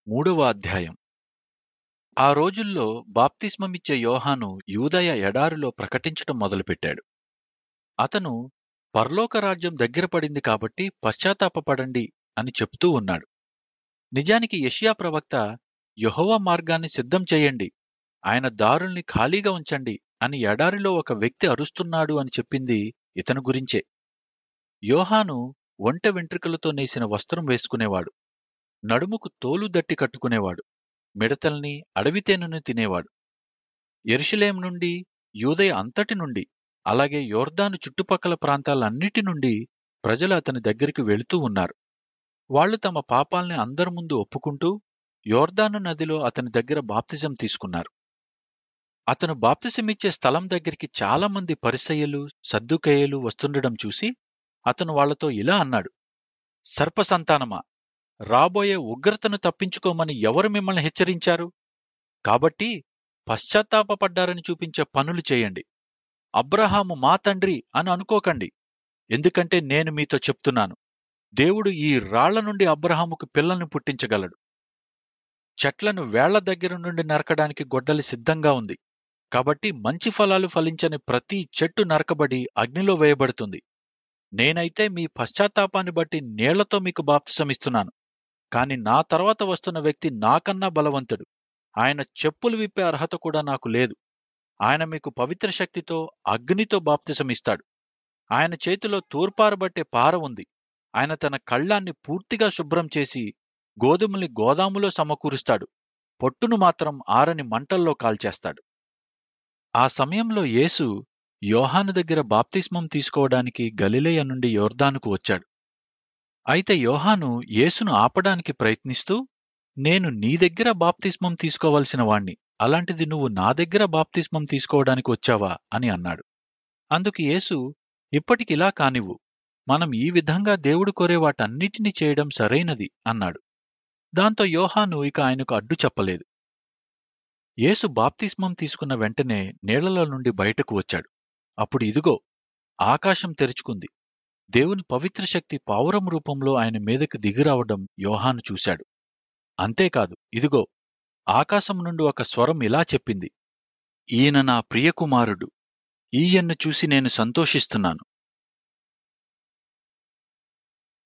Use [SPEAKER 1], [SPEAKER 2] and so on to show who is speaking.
[SPEAKER 1] మూడవ అధ్యాయం ఆ రోజుల్లో బాప్తిస్మమిచ్చే యోహాను యూదయ ఎడారిలో ప్రకటించటం మొదలుపెట్టాడు అతను పరలోక రాజ్యం దగ్గర పడింది కాబట్టి పశ్చాత్తాపపడండి అని చెప్తూ ఉన్నాడు నిజానికి యెషయా ప్రవక్త యెహోవా మార్గాన్ని సిద్ధం చేయండి ఆయన దారుల్ని ఖాళీగా ఉంచండి అని ఎడారిలో ఒక వ్యక్తి అరుస్తున్నాడు అని చెప్పింది ఇతను గురించే యోహాను ఒంటె వెంట్రుకలతో నేసిన వస్త్రం వేసుకునేవాడు నడుముకు తోలు దట్టి కట్టుకునేవాడు మిడతల్ని అడవితేనుని తినేవాడు ఎరుషలేం నుండి యూదయ అంతటి నుండి అలాగే యోర్దాను చుట్టుపక్కల ప్రాంతాలన్నిటి నుండి ప్రజలు అతని దగ్గరికి వెళుతూ ఉన్నారు వాళ్ళు తమ పాపాల్ని అందరి ముందు ఒప్పుకుంటూ యోర్దాను నదిలో అతని దగ్గర బాప్తిజం తీసుకున్నారు అతను బాప్తిజమిచ్చే స్థలం దగ్గరికి చాలా మంది పరిసయ్యలు సద్దుకయ్యలు వస్తుండడం చూసి అతను వాళ్లతో ఇలా అన్నాడు సర్పసంతానమా రాబోయే ఉగ్రతను తప్పించుకోమని ఎవరు మిమ్మల్ని హెచ్చరించారు కాబట్టి పశ్చాత్తాపపడ్డారని చూపించే పనులు చేయండి అబ్రహాము మా తండ్రి అని అనుకోకండి ఎందుకంటే నేను మీతో చెప్తున్నాను దేవుడు ఈ రాళ్ల నుండి అబ్రహాముకు పిల్లల్ని పుట్టించగలడు చెట్లను వేళ్ల దగ్గర నుండి నరకడానికి గొడ్డలి సిద్ధంగా ఉంది కాబట్టి మంచి ఫలాలు ఫలించని ప్రతి చెట్టు నరకబడి అగ్నిలో వేయబడుతుంది నేనైతే మీ పశ్చాత్తాపాన్ని బట్టి నీళ్లతో మీకు బాప్తిసమిస్తున్నాను కాని నా తర్వాత వస్తున్న వ్యక్తి నాకన్నా బలవంతుడు ఆయన చెప్పులు విప్పే అర్హత కూడా నాకు లేదు ఆయన మీకు పవిత్ర శక్తితో అగ్నితో బాప్తిసమిస్తాడు ఆయన చేతిలో తూర్పారబట్టే పార ఉంది ఆయన తన కళ్ళాన్ని పూర్తిగా శుభ్రం చేసి గోధుమల్ని గోదాములో సమకూరుస్తాడు పొట్టును మాత్రం ఆరని మంటల్లో కాల్చేస్తాడు ఆ సమయంలో యేసు యోహాను దగ్గర బాప్తిస్మం తీసుకోవడానికి గలిలయ నుండి యోర్దానుకు వచ్చాడు అయితే యోహాను యేసును ఆపడానికి ప్రయత్నిస్తూ నేను నీ దగ్గర బాప్తిస్మం తీసుకోవలసిన వాణ్ణి అలాంటిది నువ్వు నా దగ్గర బాప్తిస్మం తీసుకోవడానికి వచ్చావా అని అన్నాడు అందుకు యేసు ఇప్పటికిలా కానివ్వు మనం ఈ విధంగా దేవుడు కోరే వాటన్నిటినీ చేయడం సరైనది అన్నాడు దాంతో యోహాను ఇక ఆయనకు అడ్డు చెప్పలేదు యేసు బాప్తిస్మం తీసుకున్న వెంటనే నీళ్లలో నుండి బయటకు వచ్చాడు అప్పుడు ఇదిగో ఆకాశం తెరుచుకుంది దేవుని పవిత్ర శక్తి పావురం రూపంలో ఆయన మీదకు దిగిరావడం యోహాను చూశాడు అంతేకాదు ఇదిగో ఆకాశం నుండి ఒక స్వరం ఇలా చెప్పింది ఈయన నా ప్రియకుమారుడు ఈయన్ను చూసి నేను సంతోషిస్తున్నాను